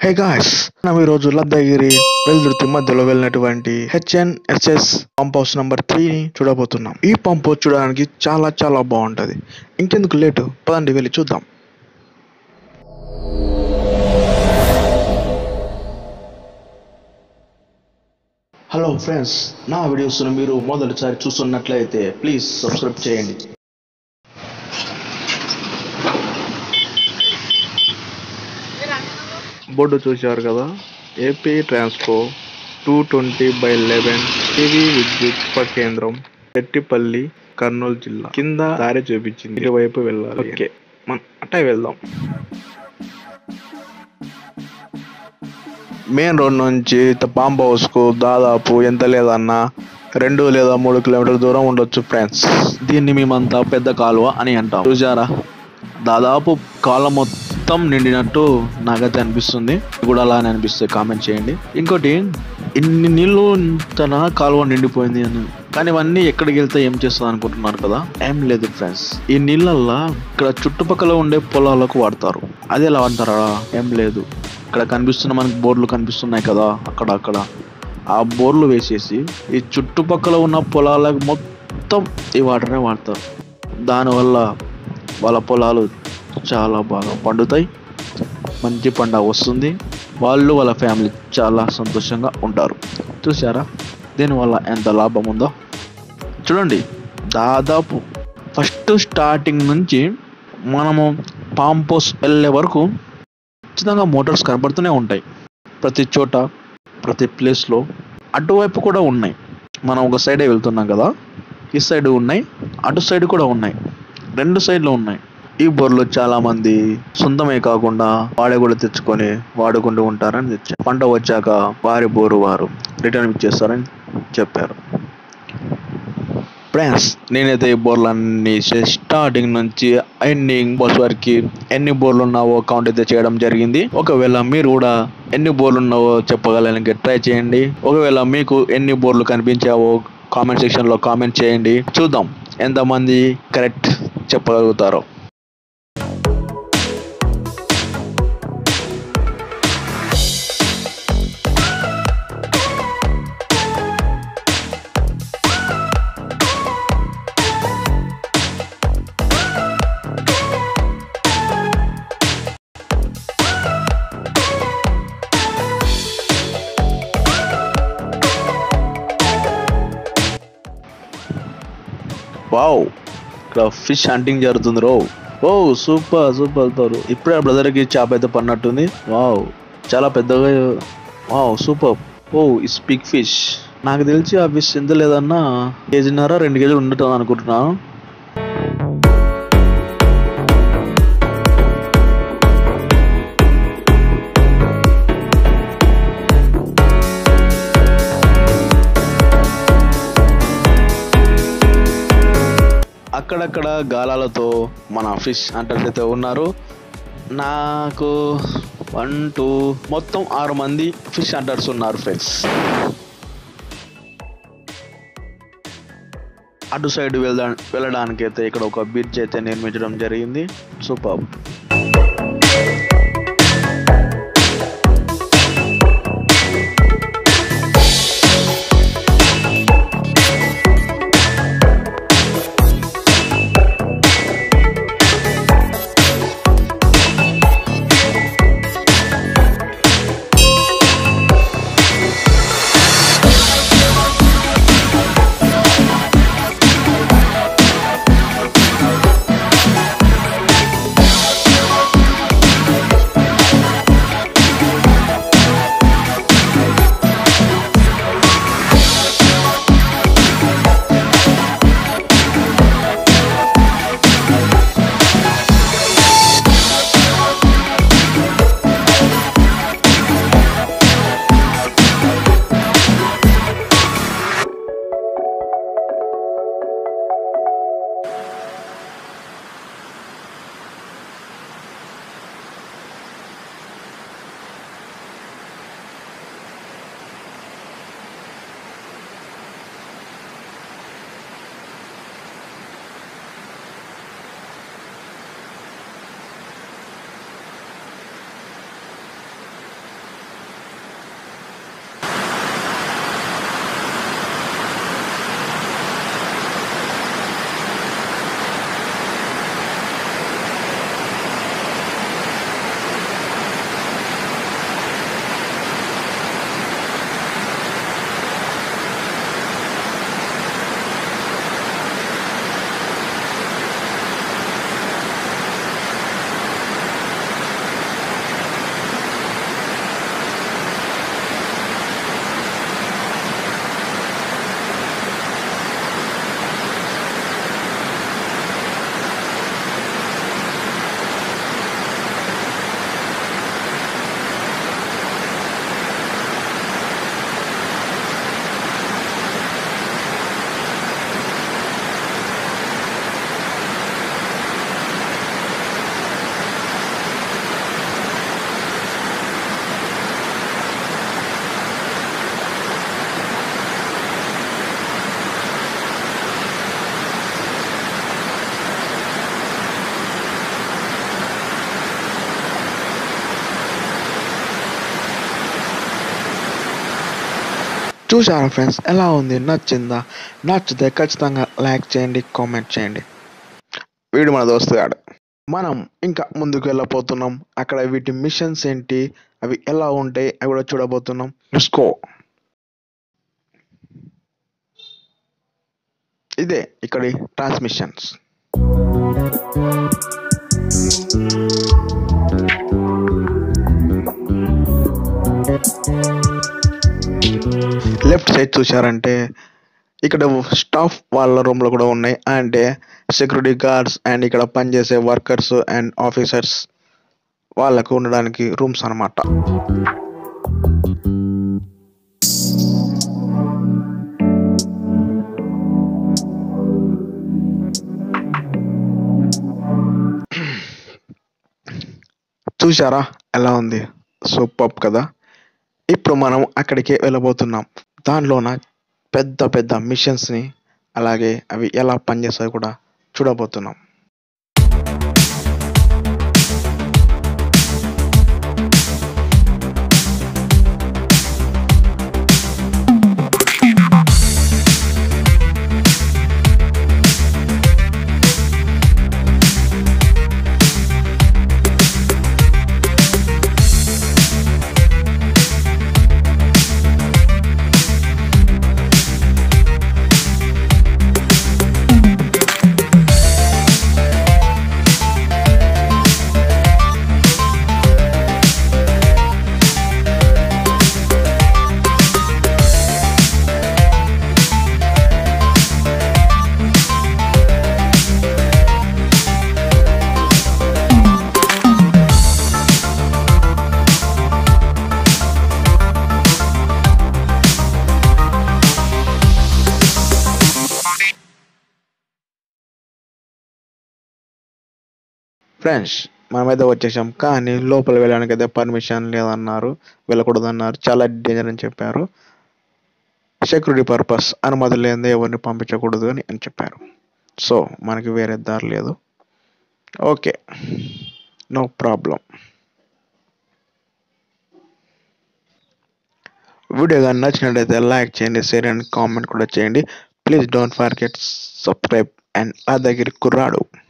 hey guys మనం ఈ రోజు లబ్ధగిరి వెల్దుర్తి మధ్యలో వెళ్ళినటువంటి హెచ్ఎన్ఎస్ఎస్ పంప్ హౌస్ నంబర్ ని చూడబోతున్నాం ఈ పంప్ హౌస్ చూడడానికి చాలా చాలా బాగుంటది ఇంకెందుకు లేటు పదండి వెళ్ళి చూద్దాం హలో ఫ్రెండ్స్ నా వీడియోస్ మీరు మొదటిసారి చూస్తున్నట్లయితే ప్లీజ్ సబ్స్క్రైబ్ చేయండి బోర్డు చూశారు కదా AP Transco two twenty by eleven TV విద్యుత్ ఉప కేంద్రం ఎట్టిపల్లి కర్నూలు జిల్లా కింద దారి చూపించింది ఇటువైపు వెళ్ళాలి ఓకే మనం అట్టే వెళ్దాం మెయిన్ రోడ్ నుంచి పాంప్ హౌస్ కు దాదాపు ఎంత లేదన్నా రెండు లేదా మూడు కిలోమీటర్ల దూరం ఉండొచ్చు ఫ్రెండ్స్ దీన్ని మేమంతా పెద్ద కాలువ అని అంటాం చూసారా దాదాపు కాలం మొత్తం నిండినట్టు నాకైతే అనిపిస్తుంది మీకు కూడా అలానే అనిపిస్తే కామెంట్ చేయండి ఇంకోటి ఇన్ని నీళ్ళు తన కాలువ నిండిపోయింది అని కానీ ఇవన్నీ ఎక్కడికి వెళ్తే ఏం చేస్తుంది అనుకుంటున్నారు కదా ఏం లేదు ఫ్రెండ్స్ ఈ నీళ్ళల్లో ఇక్కడ చుట్టుపక్కల ఉండే పొలాలకు వాడతారు అది ఎలా వాడతారా ఏం లేదు ఇక్కడ కనిపిస్తున్న మనకి బోర్లు కనిపిస్తున్నాయి కదా అక్కడ అక్కడ ఆ బోర్లు వేసేసి ఈ చుట్టుపక్కల ఉన్న పొలాలకు మొత్తం ఈ వాటర్నే వాడతారు దానివల్ల వాళ్ళ పొలాలు చాలా బాగా పండుతాయి మంచి పంట వస్తుంది వాళ్ళు వాళ్ళ ఫ్యామిలీ చాలా సంతోషంగా ఉంటారు చూసారా దీనివల్ల ఎంత లాభం ఉందో చూడండి దాదాపు ఫస్ట్ స్టార్టింగ్ నుంచి మనము పాంపోస్ వెళ్ళే వరకు ఖచ్చితంగా మోటార్స్ కనబడుతూనే ఉంటాయి ప్రతి చోట ప్రతి ప్లేస్లో అటువైపు కూడా ఉన్నాయి మనం ఒక సైడే వెళ్తున్నాం కదా ఈ సైడ్ ఉన్నాయి అటు సైడ్ కూడా ఉన్నాయి రెండు సైడ్లు ఉన్నాయి ఈ బోర్లు చాలా మంది సొంతమే కాకుండా వాడే కూడా తెచ్చుకొని వాడుకుంటూ ఉంటారని తెచ్చారు పంట వచ్చాక వారి బోరు వారు రిటర్న్ ఇచ్చేస్తారని చెప్పారు ఫ్రెండ్స్ నేనైతే ఈ బోర్లన్నీ స్టార్టింగ్ నుంచి ఎండింగ్ బోర్స్ వరకు ఎన్ని బోర్లు ఉన్నావో కౌంట్ అయితే చేయడం జరిగింది ఒకవేళ మీరు కూడా ఎన్ని బోర్లు ఉన్నావో చెప్పగలనికి ట్రై చేయండి ఒకవేళ మీకు ఎన్ని బోర్లు కనిపించావో కామెంట్ సెక్షన్ లో కామెంట్ చేయండి చూద్దాం ఎంతమంది కరెక్ట్ చెప్పగలుగుతారో వావ్ ఇక్కడ ఫిష్ హంటింగ్ జరుగుతుంది రో ఓ సూపర్ సూపర్ తోరు ఇప్పుడే బ్రదర్ కి చేప అయితే పడినట్టుంది వావ్ చాలా పెద్దగా wow super oh is big fish నాకు తెలిసి ఆ ఫిష్ ఎంత లేదన్నా కేజీన్నర రెండు కేజీలు ఉండటం అనుకుంటున్నాను అక్కడక్కడ గాలాలతో మన ఫిష్ హంటర్స్ అయితే ఉన్నారు నాకు వన్ టూ మొత్తం ఆరు మంది ఫిష్ హంటర్స్ ఉన్నారు ఫ్రెండ్స్ అటు సైడ్ వెళ్దా వెళ్ళడానికి అయితే ఇక్కడ ఒక బ్రిడ్జ్ అయితే నిర్మించడం జరిగింది సూపర్ చూసారా ఫ్రెండ్స్ ఎలా ఉంది నచ్చిందా నచ్చితే ఖచ్చితంగా లైక్ చేయండి కామెంట్ చేయండి వీడు మన దోస్తు గాడు మనం ఇంకా ముందుకు వెళ్ళబోతున్నాం అక్కడ వీటి మిషన్స్ ఏంటి అవి ఎలా ఉంటాయి అవి కూడా చూడబోతున్నాం స్కో ఇదే ఇక్కడి ట్రాన్స్మిషన్స్ లెఫ్ట్ సైడ్ చూసారంటే ఇక్కడ స్టాఫ్ వాళ్ళ రూమ్లో కూడా ఉన్నాయి అంటే సెక్యూరిటీ గార్డ్స్ అండ్ ఇక్కడ పనిచేసే వర్కర్స్ అండ్ ఆఫీసర్స్ వాళ్ళకు ఉండడానికి రూమ్స్ అన్నమాట చూసారా ఎలా ఉంది సూపర్ కదా ఇప్పుడు మనం అక్కడికే వెళ్ళబోతున్నాం దానిలోన పెద్ద పెద్ద మిషన్స్ని అలాగే అవి ఎలా పనిచేస్తాయో కూడా చూడబోతున్నాం ఫ్రెండ్స్ మనమైతే వచ్చేసాం కానీ లోపల వెళ్ళడానికి అయితే పర్మిషన్ లేదన్నారు వెళ్ళకూడదన్నారు చాలా డేంజర్ అని చెప్పారు సెక్యూరిటీ పర్పస్ అనుమతి లేనిదే ఎవరిని పంపించకూడదు అని అని చెప్పారు సో మనకి వేరే దారి లేదు ఓకే నో ప్రాబ్లం వీడియో కానీ నచ్చినట్లయితే లైక్ చేయండి షేర్ అండ్ కామెంట్ కూడా చేయండి please don't forget subscribe and ఆ దగ్గర కుర్రాడు